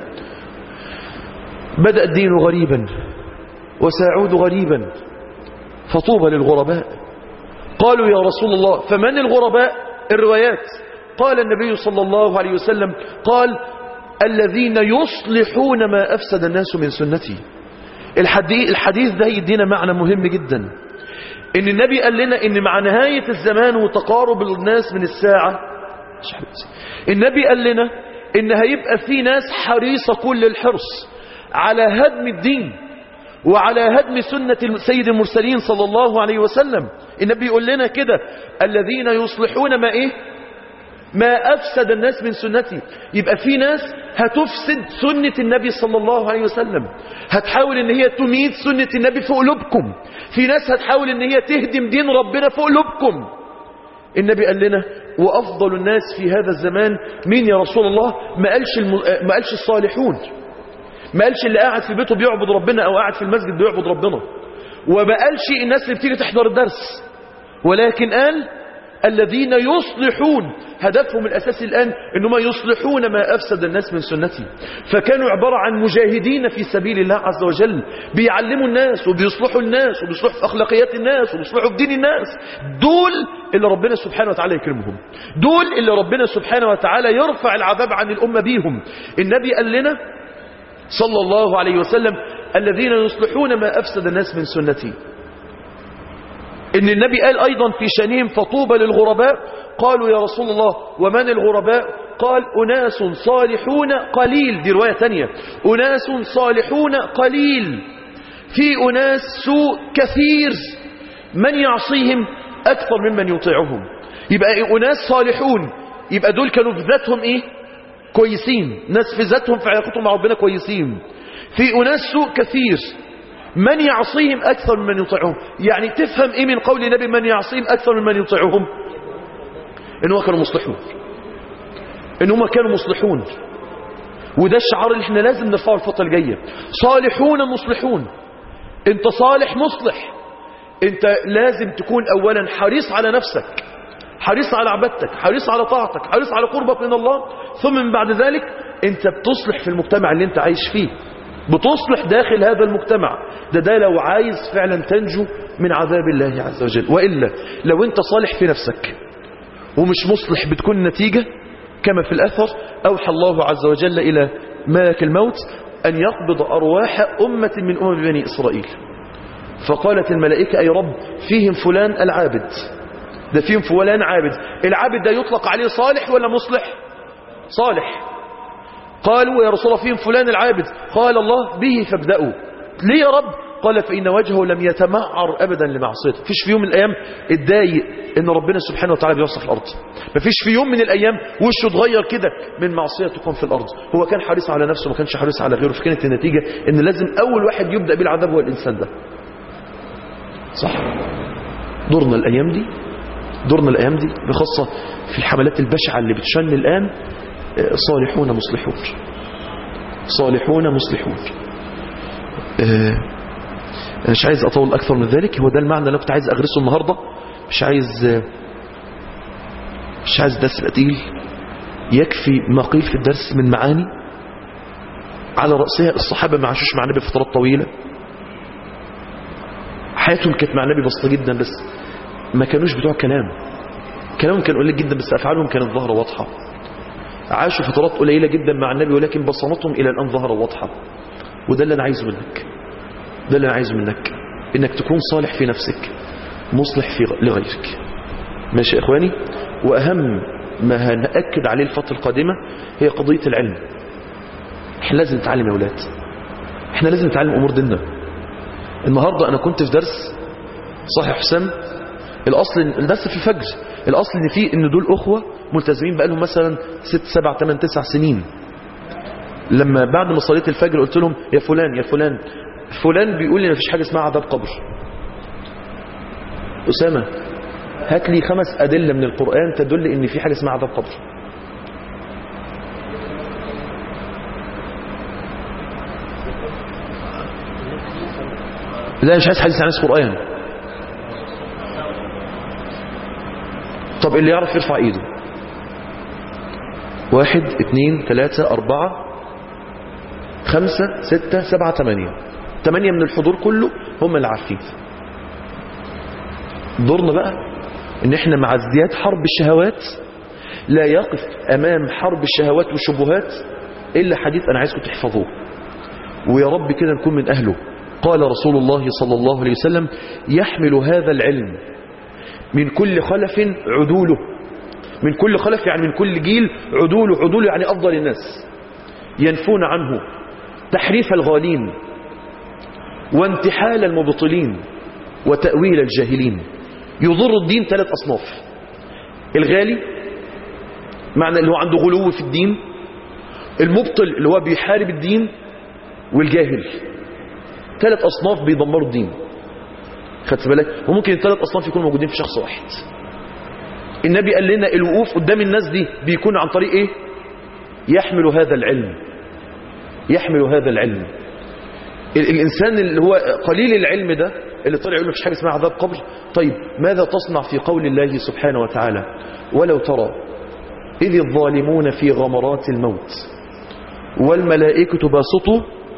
بدأ الدين غريبا وسيعود غريبا فطوبى للغرباء قالوا يا رسول الله فمن الغرباء الروايات قال النبي صلى الله عليه وسلم قال الذين يصلحون ما أفسد الناس من سنتي الحديث, الحديث ده يدينا معنى مهم جدا ان النبي قال لنا ان مع نهاية الزمان وتقارب الناس من الساعة مش حبيبتي. النبي قال لنا ان هيبقى في ناس حريصة كل الحرص على هدم الدين وعلى هدم سنة سيد المرسلين صلى الله عليه وسلم النبي يقول لنا كده الذين يصلحون ما ايه ما أفسد الناس من سنتي يبقى في ناس هتفسد سنة النبي صلى الله عليه وسلم هتحاول ان هي تميت سنة النبي في قلوبكم في ناس هتحاول ان هي تهدم دين ربنا في قلوبكم النبي قال لنا وأفضل الناس في هذا الزمان مين يا رسول الله ما قالش, الم... ما قالش الصالحون ما قالش اللي قاعد في بيته بيعبد ربنا أو قاعد في المسجد بيعبد ربنا وما قالش الناس اللي بتيجي تحضر الدرس ولكن قال الذين يصلحون هدفهم الأساسي الآن أنهم يصلحون ما أفسد الناس من سنتي فكانوا عبارة عن مجاهدين في سبيل الله عز وجل بيعلموا الناس وبيصلحوا الناس وبيصلحوا في أخلاقيات الناس وبيصلحوا في دين الناس دول اللي ربنا سبحانه وتعالى يكرمهم دول اللي ربنا سبحانه وتعالى يرفع العذاب عن الأمة بيهم النبي قال لنا صلى الله عليه وسلم الذين يصلحون ما أفسد الناس من سنتي إن النبي قال أيضا في شانهم فطوبى للغرباء قالوا يا رسول الله ومن الغرباء قال أناس صالحون قليل دي رواية تانية أناس صالحون قليل في أناس سوء كثير من يعصيهم أكثر ممن يطيعهم يبقى أناس صالحون يبقى دول كانوا في ذاتهم إيه كويسين ناس في ذاتهم في علاقتهم مع ربنا كويسين في أناس سوء كثير من يعصيهم أكثر ممن يطيعهم يعني تفهم إيه من قول النبي من يعصيهم أكثر ممن يطيعهم إنهم كانوا مصلحون إنهم كانوا مصلحون وده الشعار اللي احنا لازم نرفعه الفترة الجاية صالحون مصلحون انت صالح مصلح انت لازم تكون اولا حريص على نفسك حريص على عبادتك حريص على طاعتك حريص على قربك من الله ثم من بعد ذلك انت بتصلح في المجتمع اللي انت عايش فيه بتصلح داخل هذا المجتمع ده ده لو عايز فعلا تنجو من عذاب الله عز وجل وإلا لو انت صالح في نفسك ومش مصلح بتكون النتيجة كما في الأثر أوحى الله عز وجل إلى ملك الموت أن يقبض أرواح أمة من أمم بني إسرائيل فقالت الملائكة أي رب فيهم فلان العابد ده فيهم فلان عابد العابد ده يطلق عليه صالح ولا مصلح صالح قالوا يا رسول الله فيهم فلان العابد قال الله به فابدأوا ليه يا رب قال فإن وجهه لم يتمعر أبدا لمعصيته فيش في يوم من الأيام اتضايق إن ربنا سبحانه وتعالى بيوصف الأرض ما فيش في يوم من الأيام وشه اتغير كده من معصية تقام في الأرض هو كان حريص على نفسه ما كانش حريص على غيره فكانت النتيجة إن لازم أول واحد يبدأ بالعذاب هو الإنسان ده صح دورنا الأيام دي دورنا الأيام دي بخاصة في الحملات البشعة اللي بتشن الآن آه، صالحون مصلحون صالحون مصلحون آه، أنا مش عايز أطول أكثر من ذلك هو ده المعنى اللي أنا كنت عايز أغرسه النهاردة مش عايز آه، مش عايز درس يبقى تقيل يكفي ما قيل في الدرس من معاني على رأسها الصحابة ما عاشوش مع النبي فترات طويلة حياتهم كانت مع النبي بسيطة جدا بس ما كانوش بتوع كلام كلامهم كان قليل جدا بس أفعالهم كانت ظاهرة واضحة عاشوا فترات قليلة جدا مع النبي ولكن بصمتهم إلى الآن ظاهرة واضحة وده اللي أنا عايزه منك ده اللي أنا عايزه منك إنك تكون صالح في نفسك مصلح في غ- لغيرك ماشي يا إخواني وأهم ما هنأكد عليه الفترة القادمة هي قضية العلم احنا لازم نتعلم يا أولاد احنا لازم نتعلم أمور ديننا النهاردة أنا كنت في درس صحيح حسام الأصل الدرس في الفجر الأصل إن فيه إن دول أخوة ملتزمين بقالهم مثلا ست سبع ثمان تسع سنين لما بعد ما صليت الفجر قلت لهم يا فلان يا فلان فلان بيقول لي مفيش حاجة اسمها عذاب قبر أسامة هات لي خمس أدلة من القرآن تدل إن في حاجة اسمها عذاب قبر لا مش عايز حديث عن القرآن طب اللي يعرف يرفع ايده واحد اثنين ثلاثة أربعة خمسة ستة سبعة ثمانية ثمانية من الحضور كله هم اللي عارفين دورنا بقى ان احنا مع ازدياد حرب الشهوات لا يقف امام حرب الشهوات والشبهات الا حديث انا عايزكم تحفظوه ويا رب كده نكون من اهله قال رسول الله صلى الله عليه وسلم يحمل هذا العلم من كل خلف عدوله من كل خلف يعني من كل جيل عدوله عدوله يعني أفضل الناس ينفون عنه تحريف الغالين وانتحال المبطلين وتأويل الجاهلين يضر الدين ثلاث أصناف الغالي معنى اللي هو عنده غلو في الدين المبطل اللي هو بيحارب الدين والجاهل ثلاث أصناف بيدمروا الدين خدت بالك وممكن الثلاث أصناف يكونوا موجودين في شخص واحد النبي قال لنا الوقوف قدام الناس دي بيكون عن طريق ايه يحمل هذا العلم يحمل هذا العلم ال- الإنسان اللي هو قليل العلم ده اللي طلع يقول مفيش حاجة اسمها عذاب قبر طيب ماذا تصنع في قول الله سبحانه وتعالى ولو ترى إذ الظالمون في غمرات الموت والملائكة باسطوا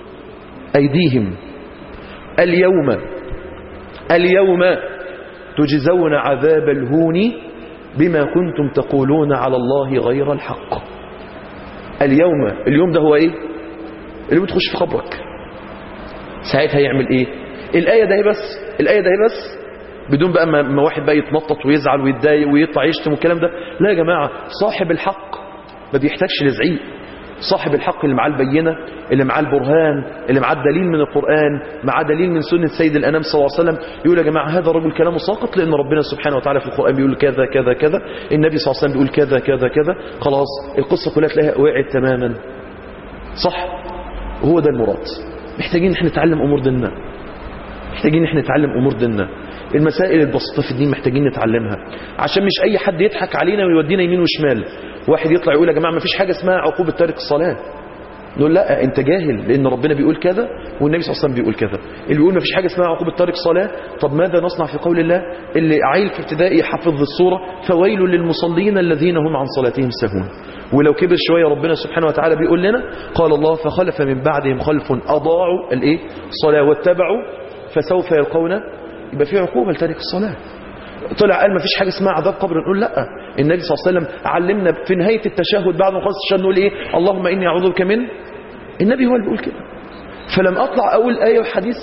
أيديهم اليوم اليوم تجزون عذاب الهون بما كنتم تقولون على الله غير الحق اليوم اليوم ده هو ايه اليوم تخش في قبرك ساعتها يعمل ايه الآية ده هي بس الآية ده هي بس بدون بقى ما ما واحد بقى يتنطط ويزعل ويتضايق ويطلع يشتم والكلام ده لا يا جماعة صاحب الحق ما بيحتاجش لزعيق صاحب الحق اللي معاه البينة اللي معاه البرهان اللي معاه الدليل من القرآن معاه دليل من سنة سيد الأنام صلى الله عليه وسلم يقول يا جماعة هذا الرجل كلامه ساقط لأن ربنا سبحانه وتعالى في القرآن بيقول كذا كذا كذا النبي صلى الله عليه وسلم بيقول كذا كذا كذا خلاص القصة كلها تلاقيها وقعت تماما صح هو ده المراد محتاجين احنا نتعلم أمور ديننا محتاجين احنا نتعلم أمور ديننا المسائل البسيطة في الدين محتاجين نتعلمها عشان مش أي حد يضحك علينا ويودينا يمين وشمال واحد يطلع يقول يا جماعة ما فيش حاجة اسمها عقوبة تارك الصلاة نقول لا انت جاهل لان ربنا بيقول كذا والنبي صلى الله عليه وسلم بيقول كذا اللي بيقول ما فيش حاجه اسمها عقوبه تارك صلاه طب ماذا نصنع في قول الله اللي عيل في ابتدائي حفظ الصوره فويل للمصلين الذين هم عن صلاتهم سهون ولو كبر شويه ربنا سبحانه وتعالى بيقول لنا قال الله فخلف من بعدهم خلف اضاعوا الايه الصلاه واتبعوا فسوف يلقون يبقى في عقوبه لتارك الصلاه طلع قال ما فيش حاجه اسمها عذاب قبر نقول لا النبي صلى الله عليه وسلم علمنا في نهايه التشهد بعد ما خلص التشهد نقول ايه اللهم اني اعوذ بك من النبي هو اللي بيقول كده فلم اطلع اول ايه وحديث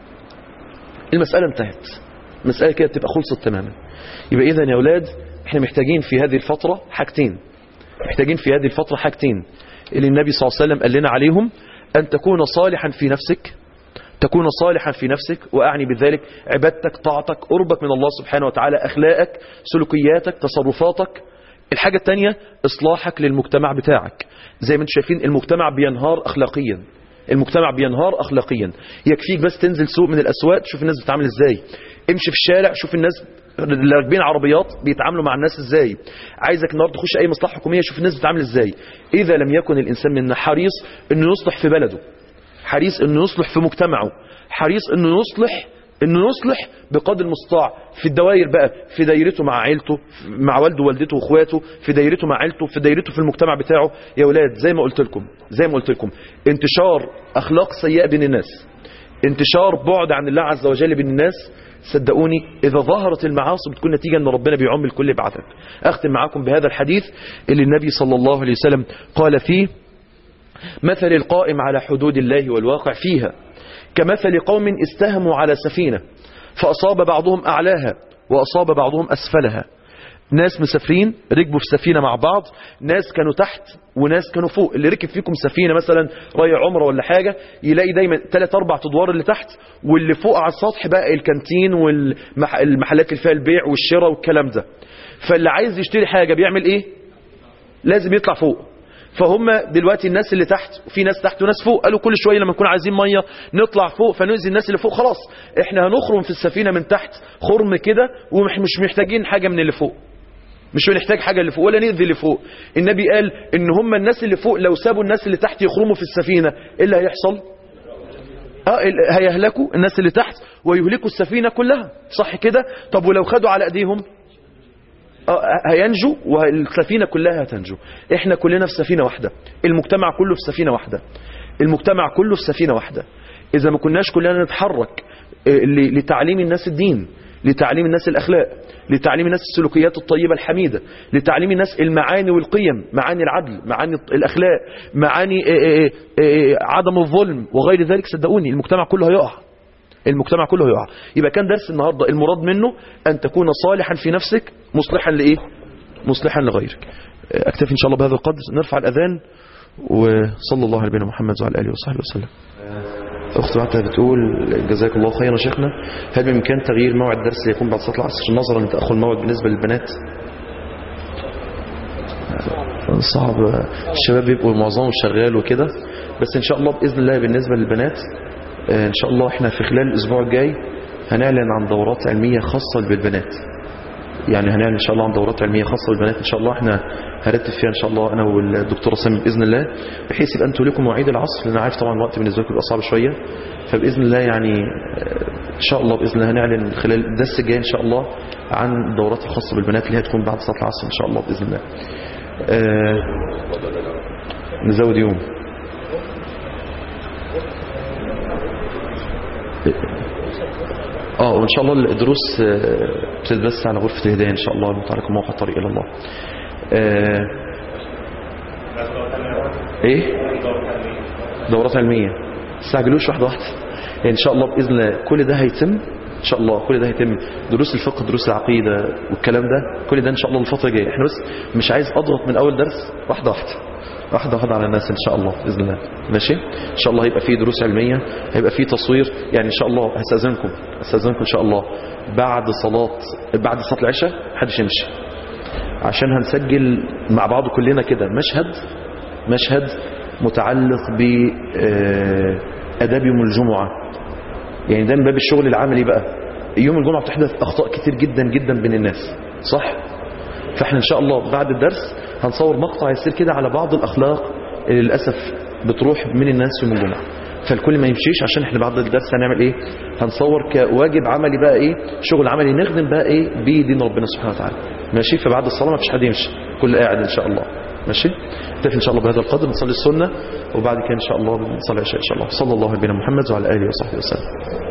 المساله انتهت المساله كده تبقى خلصت تماما يبقى اذا يا اولاد احنا محتاجين في هذه الفتره حاجتين محتاجين في هذه الفتره حاجتين اللي النبي صلى الله عليه وسلم قال لنا عليهم ان تكون صالحا في نفسك تكون صالحا في نفسك وأعني بذلك عبادتك طاعتك قربك من الله سبحانه وتعالى أخلاقك سلوكياتك تصرفاتك الحاجة الثانية إصلاحك للمجتمع بتاعك زي ما انتم شايفين المجتمع بينهار أخلاقيا المجتمع بينهار اخلاقيا يكفيك بس تنزل سوق من الاسواق تشوف الناس بتتعامل ازاي امشي في الشارع شوف الناس اللي راكبين عربيات بيتعاملوا مع الناس ازاي عايزك النهارده تخش اي مصلحه حكوميه شوف الناس بتتعامل ازاي اذا لم يكن الانسان منا حريص انه يصلح في بلده حريص انه يصلح في مجتمعه حريص انه يصلح انه يصلح بقدر المستطاع في الدوائر بقى في دايرته مع عيلته مع والده ووالدته واخواته في دايرته مع عيلته في دايرته في المجتمع بتاعه يا ولاد زي ما قلت لكم زي ما قلت لكم انتشار اخلاق سيئه بين الناس انتشار بعد عن الله عز وجل بين الناس صدقوني إذا ظهرت المعاصي بتكون نتيجة أن ربنا بيعم الكل بعدك أختم معاكم بهذا الحديث اللي النبي صلى الله عليه وسلم قال فيه مثل القائم على حدود الله والواقع فيها كمثل قوم استهموا على سفينة فأصاب بعضهم أعلاها وأصاب بعضهم أسفلها ناس مسافرين ركبوا في سفينة مع بعض ناس كانوا تحت وناس كانوا فوق اللي ركب فيكم سفينة مثلا رايح عمره ولا حاجة يلاقي دايما ثلاث أربع أدوار اللي تحت واللي فوق على السطح بقى الكانتين والمحلات اللي فيها البيع والشراء والكلام ده فاللي عايز يشتري حاجة بيعمل إيه لازم يطلع فوق فهم دلوقتي الناس اللي تحت وفي ناس تحت وناس فوق قالوا كل شويه لما نكون عايزين ميه نطلع فوق فنؤذي الناس اللي فوق خلاص احنا هنخرم في السفينه من تحت خرم كده ومش محتاجين حاجه من اللي فوق مش بنحتاج حاجه اللي فوق ولا نأذي اللي فوق النبي قال ان هم الناس اللي فوق لو سابوا الناس اللي تحت يخرموا في السفينه ايه اللي هيحصل اه هيهلكوا الناس اللي تحت ويهلكوا السفينه كلها صح كده طب ولو خدوا على ايديهم هينجو والسفينة كلها هتنجو احنا كلنا في سفينة واحدة المجتمع كله في سفينة واحدة المجتمع كله في سفينة واحدة إذا ما كناش كلنا نتحرك لتعليم الناس الدين لتعليم الناس الأخلاق لتعليم الناس السلوكيات الطيبة الحميدة لتعليم الناس المعاني والقيم معاني العدل معاني الأخلاق معاني عدم الظلم وغير ذلك صدقوني المجتمع كله هيقع المجتمع كله هيقع يبقى كان درس النهاردة المراد منه أن تكون صالحا في نفسك مصلحا لإيه مصلحا لغيرك أكتفي إن شاء الله بهذا القدر نرفع الأذان وصلى الله على نبينا محمد وعلى آله وصحبه وسلم أخت بعتها بتقول جزاك الله خيرا شيخنا هل بإمكان تغيير موعد الدرس ليكون بعد صلاة العصر نظرا لتأخر الموعد بالنسبة للبنات صعب الشباب بيبقوا معظمهم شغال وكده بس إن شاء الله بإذن الله بالنسبة للبنات ان شاء الله احنا في خلال الاسبوع الجاي هنعلن عن دورات علمية خاصة بالبنات يعني هنعلن ان شاء الله عن دورات علمية خاصة بالبنات ان شاء الله احنا هرتب فيها ان شاء الله انا والدكتورة سامي باذن الله بحيث يبقى انتوا لكم مواعيد العصر لان عارف طبعا الوقت بالنسبه لكم بيبقى صعب شويه فباذن الله يعني ان شاء الله باذن الله هنعلن خلال الدرس الجاي ان شاء الله عن الدورات الخاصة بالبنات اللي هي تكون بعد صلاة العصر ان شاء الله باذن الله آه نزود يوم اه وان شاء الله الدروس بتتبث على غرفة الهداية ان شاء الله المتعلقة موقع طريق الى الله آه ايه دورات علمية استعجلوش واحدة واحدة يعني ان شاء الله باذن الله كل ده هيتم ان شاء الله كل ده هيتم دروس الفقه دروس العقيدة والكلام ده كل ده ان شاء الله الفترة الجايه احنا بس مش عايز اضغط من اول درس واحدة واحدة واحدة واحدة على الناس إن شاء الله بإذن الله ماشي إن شاء الله هيبقى فيه دروس علمية هيبقى فيه تصوير يعني إن شاء الله هستأذنكم هستأذنكم إن شاء الله بعد صلاة بعد صلاة العشاء محدش يمشي عشان هنسجل مع بعض كلنا كده مشهد مشهد متعلق بآداب يوم الجمعة يعني ده من باب الشغل العملي بقى يوم الجمعة بتحدث أخطاء كتير جدا جدا بين الناس صح؟ فاحنا ان شاء الله بعد الدرس هنصور مقطع يصير كده على بعض الاخلاق اللي للاسف بتروح من الناس يوم الجمعه فالكل ما يمشيش عشان احنا بعد الدرس هنعمل ايه هنصور كواجب عملي بقى ايه شغل عملي نخدم بقى ايه بدين ربنا سبحانه وتعالى ماشي فبعد الصلاه ما فيش حد يمشي كل قاعد ان شاء الله ماشي نكتفي ان شاء الله بهذا القدر نصلي السنه وبعد كده ان شاء الله نصلي العشاء ان شاء الله صلى الله على نبينا محمد وعلى اله وصحبه وسلم